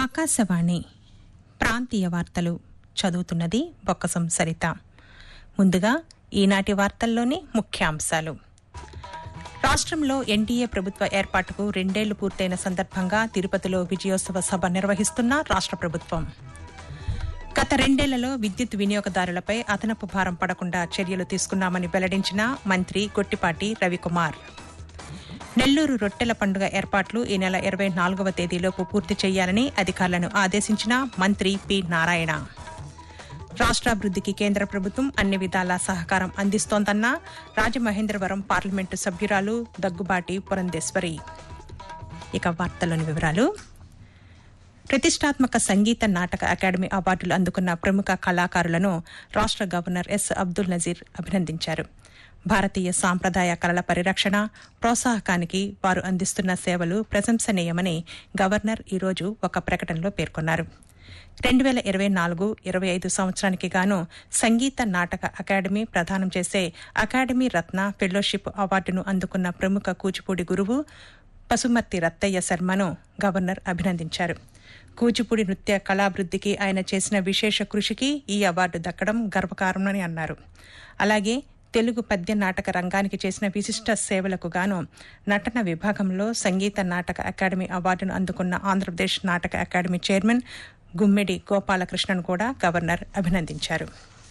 ఆకాశవాణి ప్రాంతీయ వార్తలు చదువుతున్నది బొక్కసం సరిత ముందుగా ఈనాటి వార్తల్లోని ముఖ్యాంశాలు రాష్ట్రంలో ఎన్డీఏ ప్రభుత్వ ఏర్పాటుకు రెండేళ్లు పూర్తయిన సందర్భంగా తిరుపతిలో విజయోత్సవ సభ నిర్వహిస్తున్న రాష్ట్ర ప్రభుత్వం గత రెండేళ్లలో విద్యుత్ వినియోగదారులపై అదనపు భారం పడకుండా చర్యలు తీసుకున్నామని వెల్లడించిన మంత్రి గొట్టిపాటి రవికుమార్ నెల్లూరు రొట్టెల పండుగ ఏర్పాట్లు ఈ నెల ఇరవై నాలుగవ తేదీలోపు పూర్తి చేయాలని అధికారులను ఆదేశించిన మంత్రి పి నారాయణ రాష్ట్రాభివృద్దికి కేంద్ర ప్రభుత్వం అన్ని విధాలా సహకారం అందిస్తోందన్న రాజమహేంద్రవరం పార్లమెంటు సభ్యురాలు దగ్గుబాటి పురంధేశ్వరి ఇక వార్తలోని వివరాలు ప్రతిష్టాత్మక సంగీత నాటక అకాడమీ అవార్డులు అందుకున్న ప్రముఖ కళాకారులను రాష్ట్ర గవర్నర్ ఎస్ అబ్దుల్ నజీర్ అభినందించారు భారతీయ సాంప్రదాయ కళల పరిరక్షణ ప్రోత్సాహకానికి వారు అందిస్తున్న సేవలు ప్రశంసనీయమని గవర్నర్ ఈరోజు ఒక ప్రకటనలో పేర్కొన్నారు రెండు వేల ఇరవై నాలుగు ఇరవై ఐదు సంవత్సరానికి గాను సంగీత నాటక అకాడమీ ప్రదానం చేసే అకాడమీ రత్న ఫెలోషిప్ అవార్డును అందుకున్న ప్రముఖ కూచిపూడి గురువు పసుమర్తి రత్తయ్య శర్మను గవర్నర్ అభినందించారు కూచిపూడి నృత్య కళాభివృద్దికి ఆయన చేసిన విశేష కృషికి ఈ అవార్డు దక్కడం గర్వకారణమని అన్నారు అలాగే తెలుగు పద్య నాటక రంగానికి చేసిన విశిష్ట సేవలకు గాను నటన విభాగంలో సంగీత నాటక అకాడమీ అవార్డును అందుకున్న ఆంధ్రప్రదేశ్ నాటక అకాడమీ చైర్మన్ గుమ్మిడి గోపాలకృష్ణన్ కూడా గవర్నర్ అభినందించారు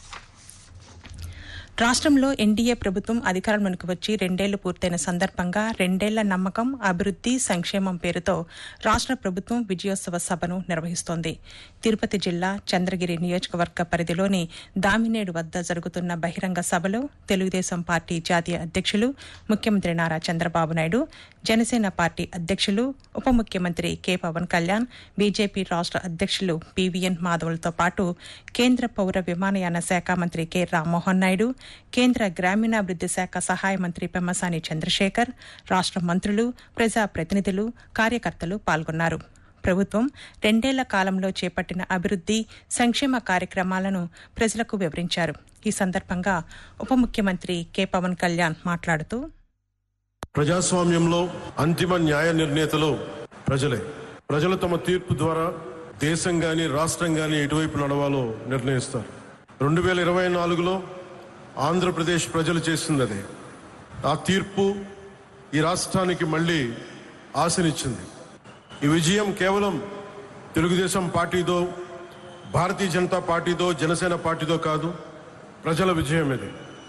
రాష్ట్రంలో ఎన్డీఏ ప్రభుత్వం అధికారంలోకి వచ్చి రెండేళ్లు పూర్తయిన సందర్భంగా రెండేళ్ల నమ్మకం అభివృద్ది సంక్షేమం పేరుతో రాష్ట్ర ప్రభుత్వం విజయోత్సవ సభను నిర్వహిస్తోంది తిరుపతి జిల్లా చంద్రగిరి నియోజకవర్గ పరిధిలోని దామినేడు వద్ద జరుగుతున్న బహిరంగ సభలో తెలుగుదేశం పార్టీ జాతీయ అధ్యక్షులు ముఖ్యమంత్రి నారా చంద్రబాబు నాయుడు జనసేన పార్టీ అధ్యక్షులు ఉప ముఖ్యమంత్రి కె పవన్ కళ్యాణ్ బీజేపీ రాష్ట్ర అధ్యక్షులు పీవీఎన్ మాధవులతో పాటు కేంద్ర పౌర విమానయాన శాఖ మంత్రి కె రామ్మోహన్ నాయుడు కేంద్ర గ్రామీణాభివృద్ది శాఖ సహాయ మంత్రి పెమ్మసాని చంద్రశేఖర్ రాష్ట్ర మంత్రులు ప్రజాప్రతినిధులు కార్యకర్తలు పాల్గొన్నారు ప్రభుత్వం రెండేళ్ల కాలంలో చేపట్టిన అభివృద్ది సంక్షేమ కార్యక్రమాలను ప్రజలకు వివరించారు ఈ సందర్భంగా ఉప ముఖ్యమంత్రి కె పవన్ కళ్యాణ్ మాట్లాడుతూ ప్రజాస్వామ్యంలో అంతిమ న్యాయ నిర్ణేతలు ప్రజలే ప్రజలు తమ తీర్పు ద్వారా దేశం గాని రాష్ట్రం గాని ఎటువైపు నడవాలో నిర్ణయిస్తారు రెండు వేల ఇరవై నాలుగులో ఆంధ్రప్రదేశ్ ప్రజలు చేసింది అదే ఆ తీర్పు ఈ రాష్ట్రానికి మళ్ళీ ఆశనిచ్చింది ఈ విజయం కేవలం తెలుగుదేశం పార్టీతో భారతీయ జనతా పార్టీతో జనసేన పార్టీతో కాదు ప్రజల విజయం ఇది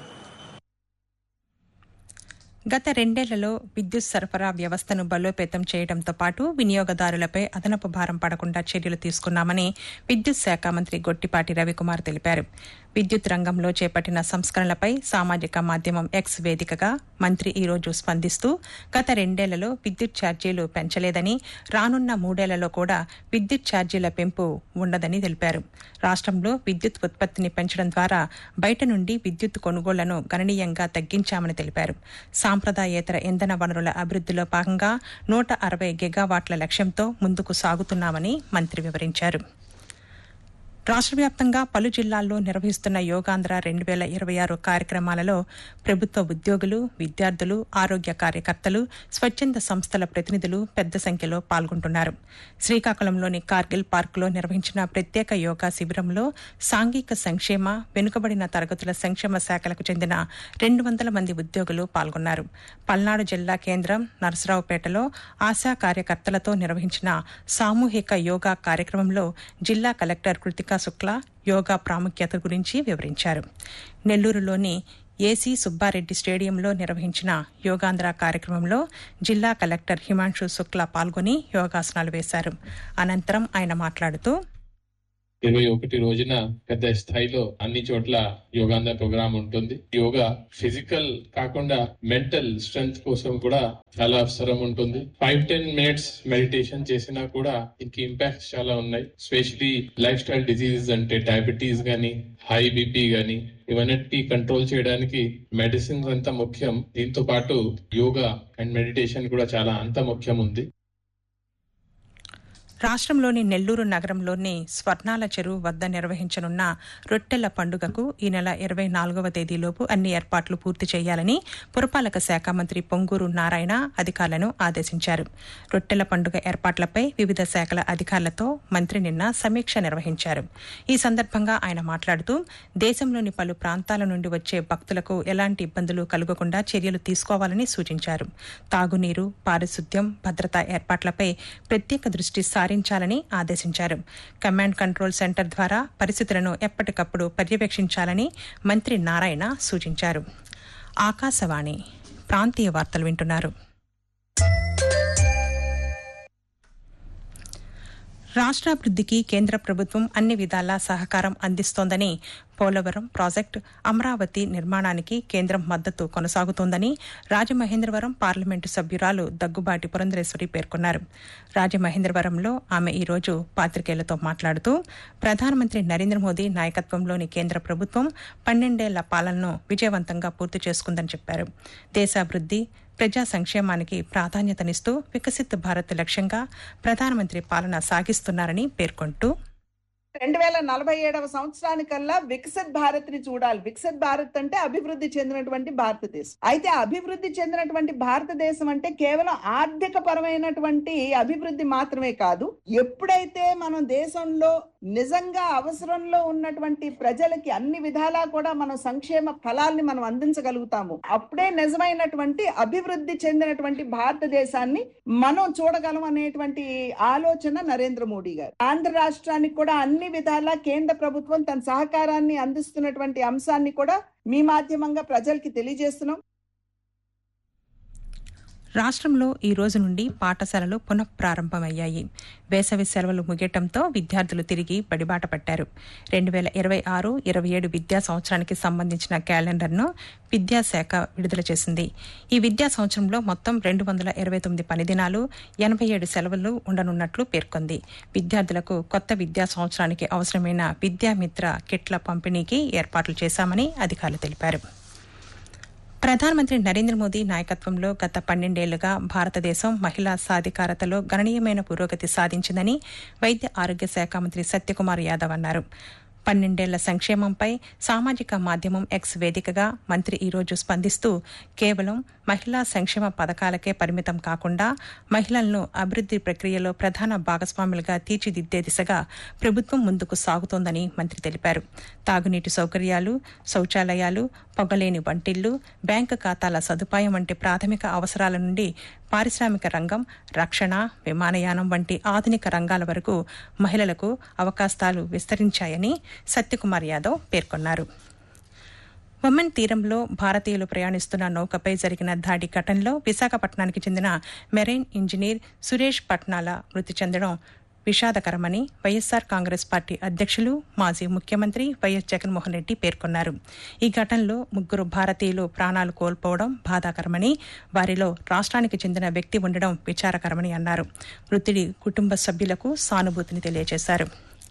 గత రెండేళ్లలో విద్యుత్ సరఫరా వ్యవస్థను బలోపేతం చేయడంతో పాటు వినియోగదారులపై అదనపు భారం పడకుండా చర్యలు తీసుకున్నామని విద్యుత్ శాఖ మంత్రి గొట్టిపాటి రవికుమార్ తెలిపారు విద్యుత్ రంగంలో చేపట్టిన సంస్కరణలపై సామాజిక మాధ్యమం ఎక్స్ వేదికగా మంత్రి ఈ రోజు స్పందిస్తూ గత రెండేళ్లలో విద్యుత్ ఛార్జీలు పెంచలేదని రానున్న మూడేళ్లలో కూడా విద్యుత్ ఛార్జీల పెంపు ఉండదని తెలిపారు రాష్ట్రంలో విద్యుత్ ఉత్పత్తిని పెంచడం ద్వారా బయట నుండి విద్యుత్ కొనుగోళ్లను గణనీయంగా తగ్గించామని తెలిపారు సాంప్రదాయేతర ఇంధన వనరుల అభివృద్దిలో భాగంగా నూట అరవై గిగావాట్ల లక్ష్యంతో ముందుకు సాగుతున్నామని మంత్రి వివరించారు రాష్ట్ర వ్యాప్తంగా పలు జిల్లాల్లో నిర్వహిస్తున్న యోగాంధ్ర రెండు వేల ఇరవై ఆరు కార్యక్రమాలలో ప్రభుత్వ ఉద్యోగులు విద్యార్థులు ఆరోగ్య కార్యకర్తలు స్వచ్ఛంద సంస్థల ప్రతినిధులు పెద్ద సంఖ్యలో పాల్గొంటున్నారు శ్రీకాకుళంలోని కార్గిల్ పార్కులో నిర్వహించిన ప్రత్యేక యోగా శిబిరంలో సాంఘిక సంక్షేమ వెనుకబడిన తరగతుల సంక్షేమ శాఖలకు చెందిన రెండు వందల మంది ఉద్యోగులు పాల్గొన్నారు పల్నాడు జిల్లా కేంద్రం నరసరావుపేటలో ఆశా కార్యకర్తలతో నిర్వహించిన సామూహిక యోగా కార్యక్రమంలో జిల్లా కలెక్టర్ కృతికా శుక్లా యోగా ప్రాముఖ్యత గురించి వివరించారు నెల్లూరులోని ఏసీ సుబ్బారెడ్డి స్టేడియంలో నిర్వహించిన యోగాంధ్ర కార్యక్రమంలో జిల్లా కలెక్టర్ హిమాంశు శుక్లా పాల్గొని యోగాసనాలు వేశారు అనంతరం ఆయన మాట్లాడుతూ ఇరవై ఒకటి రోజున పెద్ద స్థాయిలో అన్ని చోట్ల యోగాంధ్ర ప్రోగ్రామ్ ఉంటుంది యోగా ఫిజికల్ కాకుండా మెంటల్ స్ట్రెంగ్త్ కోసం కూడా చాలా అవసరం ఉంటుంది ఫైవ్ టెన్ మినిట్స్ మెడిటేషన్ చేసినా కూడా దీనికి ఇంపాక్ట్స్ చాలా ఉన్నాయి స్పెషలీ లైఫ్ స్టైల్ డిజీజెస్ అంటే డయాబెటీస్ గానీ హై బీపీ గానీ ఇవన్నిటి కంట్రోల్ చేయడానికి మెడిసిన్స్ అంత ముఖ్యం దీంతో పాటు యోగా అండ్ మెడిటేషన్ కూడా చాలా అంత ముఖ్యం ఉంది రాష్ట్రంలోని నెల్లూరు నగరంలోని స్వర్ణాల చెరువు వద్ద నిర్వహించనున్న రొట్టెల పండుగకు ఈ నెల ఇరవై నాలుగవ తేదీలోపు అన్ని ఏర్పాట్లు పూర్తి చేయాలని పురపాలక శాఖ మంత్రి పొంగూరు నారాయణ అధికారులను ఆదేశించారు రొట్టెల పండుగ ఏర్పాట్లపై వివిధ శాఖల అధికారులతో మంత్రి నిన్న సమీక్ష నిర్వహించారు ఈ సందర్భంగా ఆయన మాట్లాడుతూ దేశంలోని పలు ప్రాంతాల నుండి వచ్చే భక్తులకు ఎలాంటి ఇబ్బందులు కలగకుండా చర్యలు తీసుకోవాలని సూచించారు తాగునీరు పారిశుద్ధ్యం భద్రతా ఏర్పాట్లపై ప్రత్యేక దృష్టి సారించాలని ఆదేశించారు కమాండ్ కంట్రోల్ సెంటర్ ద్వారా పరిస్థితులను ఎప్పటికప్పుడు పర్యవేక్షించాలని మంత్రి నారాయణ సూచించారు ఆకాశవాణి ప్రాంతీయ వార్తలు వింటున్నారు రాష్ట్రాభివృద్ధికి కేంద్ర ప్రభుత్వం అన్ని విధాలా సహకారం అందిస్తోందని పోలవరం ప్రాజెక్టు అమరావతి నిర్మాణానికి కేంద్రం మద్దతు కొనసాగుతోందని రాజమహేంద్రవరం పార్లమెంటు సభ్యురాలు దగ్గుబాటి పురంధరేశ్వరి పేర్కొన్నారు రాజమహేంద్రవరంలో ఆమె ఈ రోజు పాతికేయులతో మాట్లాడుతూ ప్రధానమంత్రి నరేంద్ర మోదీ నాయకత్వంలోని కేంద్ర ప్రభుత్వం పన్నెండేళ్ల పాలనను విజయవంతంగా పూర్తి చేసుకుందని చెప్పారు దేశాభివృద్ది ప్రజా సంక్షేమానికి ప్రాధాన్యతనిస్తూ వికసిత్ భారత్ లక్ష్యంగా ప్రధానమంత్రి పాలన సాగిస్తున్నారని పేర్కొంటూ రెండు వేల నలభై ఏడవ సంవత్సరానికల్లా వికసిత్ భారత్ ని చూడాలి వికసిత్ భారత్ అంటే అభివృద్ధి చెందినటువంటి భారతదేశం అయితే అభివృద్ధి చెందినటువంటి భారతదేశం అంటే కేవలం ఆర్థిక పరమైనటువంటి అభివృద్ధి మాత్రమే కాదు ఎప్పుడైతే మనం దేశంలో నిజంగా అవసరంలో ఉన్నటువంటి ప్రజలకి అన్ని విధాలా కూడా మనం సంక్షేమ ఫలాల్ని మనం అందించగలుగుతాము అప్పుడే నిజమైనటువంటి అభివృద్ధి చెందినటువంటి భారతదేశాన్ని మనం చూడగలం అనేటువంటి ఆలోచన నరేంద్ర మోడీ గారు ఆంధ్ర రాష్ట్రానికి కూడా అన్ని విధాలా కేంద్ర ప్రభుత్వం తన సహకారాన్ని అందిస్తున్నటువంటి అంశాన్ని కూడా మీ మాధ్యమంగా ప్రజలకి తెలియజేస్తున్నాం రాష్ట్రంలో ఈ రోజు నుండి పాఠశాలలు పునఃప్రారంభమయ్యాయి వేసవి సెలవులు ముగియటంతో విద్యార్థులు తిరిగి బడిబాట పట్టారు రెండు వేల ఇరవై ఆరు ఇరవై ఏడు విద్యా సంవత్సరానికి సంబంధించిన క్యాలెండర్ను విద్యాశాఖ విడుదల చేసింది ఈ విద్యా సంవత్సరంలో మొత్తం రెండు వందల ఇరవై తొమ్మిది పని దినాలు ఎనభై ఏడు సెలవులు ఉండనున్నట్లు పేర్కొంది విద్యార్థులకు కొత్త విద్యా సంవత్సరానికి అవసరమైన విద్యామిత్ర కిట్ల పంపిణీకి ఏర్పాట్లు చేశామని అధికారులు తెలిపారు ప్రధానమంత్రి నరేంద్ర మోదీ నాయకత్వంలో గత పన్నెండేళ్లుగా భారతదేశం మహిళా సాధికారతలో గణనీయమైన పురోగతి సాధించిందని వైద్య ఆరోగ్య శాఖ మంత్రి సత్యకుమార్ యాదవ్ అన్నారు పన్నెండేళ్ల సంక్షేమంపై సామాజిక మాధ్యమం ఎక్స్ వేదికగా మంత్రి ఈరోజు స్పందిస్తూ కేవలం మహిళా సంక్షేమ పథకాలకే పరిమితం కాకుండా మహిళలను అభివృద్ది ప్రక్రియలో ప్రధాన భాగస్వాములుగా తీర్చిదిద్దే దిశగా ప్రభుత్వం ముందుకు సాగుతోందని మంత్రి తెలిపారు తాగునీటి సౌకర్యాలు శౌచాలయాలు పొగలేని వంటిళ్లు బ్యాంకు ఖాతాల సదుపాయం వంటి ప్రాథమిక అవసరాల నుండి పారిశ్రామిక రంగం రక్షణ విమానయానం వంటి ఆధునిక రంగాల వరకు మహిళలకు అవకాశాలు విస్తరించాయని సత్యకుమార్ యాదవ్ పేర్కొన్నారు ఒమన్ తీరంలో భారతీయులు ప్రయాణిస్తున్న నౌకపై జరిగిన దాడి ఘటనలో విశాఖపట్నానికి చెందిన మెరైన్ ఇంజనీర్ సురేష్ పట్నాల మృతి చెందడం విషాదకరమని వైఎస్సార్ కాంగ్రెస్ పార్టీ అధ్యక్షులు మాజీ ముఖ్యమంత్రి వైఎస్ జగన్మోహన్ రెడ్డి పేర్కొన్నారు ఈ ఘటనలో ముగ్గురు భారతీయులు ప్రాణాలు కోల్పోవడం బాధాకరమని వారిలో రాష్ట్రానికి చెందిన వ్యక్తి ఉండడం విచారకరమని అన్నారు మృతుడి కుటుంబ సభ్యులకు సానుభూతిని తెలియజేశారు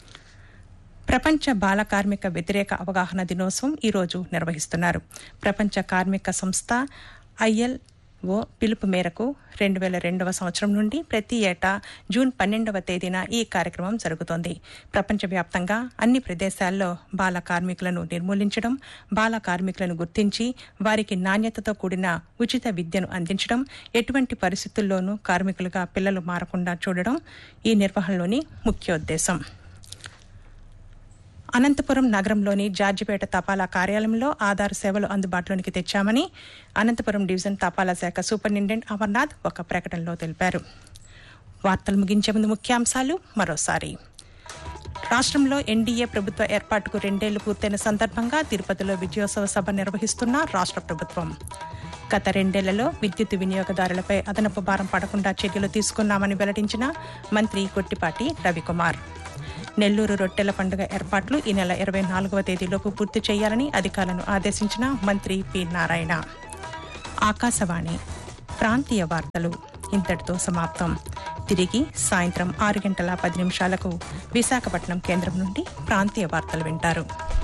ప్రపంచ బాల కార్మిక వ్యతిరేక అవగాహన దినోత్సవం ఈరోజు నిర్వహిస్తున్నారు ప్రపంచ కార్మిక సంస్థ ఐఎల్ ఓ పిలుపు మేరకు రెండు వేల రెండవ సంవత్సరం నుండి ప్రతి ఏటా జూన్ పన్నెండవ తేదీన ఈ కార్యక్రమం జరుగుతోంది ప్రపంచవ్యాప్తంగా అన్ని ప్రదేశాల్లో బాల కార్మికులను నిర్మూలించడం బాల కార్మికులను గుర్తించి వారికి నాణ్యతతో కూడిన ఉచిత విద్యను అందించడం ఎటువంటి పరిస్థితుల్లోనూ కార్మికులుగా పిల్లలు మారకుండా చూడడం ఈ నిర్వహణలోని ముఖ్యోద్దేశం అనంతపురం నగరంలోని జార్జిపేట తపాలా కార్యాలయంలో ఆధార్ సేవలు అందుబాటులోనికి తెచ్చామని అనంతపురం డివిజన్ తపాలా శాఖ సూపరింటెండెంట్ అమర్నాథ్ ఒక ప్రకటనలో తెలిపారు వార్తలు ముగించే ముందు ముఖ్యాంశాలు మరోసారి రాష్ట్రంలో ఎన్డీఏ ప్రభుత్వ ఏర్పాటుకు రెండేళ్లు పూర్తయిన సందర్భంగా తిరుపతిలో విజయోత్సవ సభ నిర్వహిస్తున్న రాష్ట్ర ప్రభుత్వం గత రెండేళ్లలో విద్యుత్ వినియోగదారులపై అదనపు భారం పడకుండా చర్యలు తీసుకున్నామని వెల్లడించిన మంత్రి కొట్టిపాటి రవికుమార్ నెల్లూరు రొట్టెల పండుగ ఏర్పాట్లు ఈ నెల ఇరవై నాలుగవ తేదీలోపు పూర్తి చేయాలని అధికారులను ఆదేశించిన మంత్రి పి నారాయణ ఆకాశవాణి ప్రాంతీయ వార్తలు ఇంతటితో సమాప్తం తిరిగి సాయంత్రం ఆరు గంటల పది నిమిషాలకు విశాఖపట్నం కేంద్రం నుండి ప్రాంతీయ వార్తలు వింటారు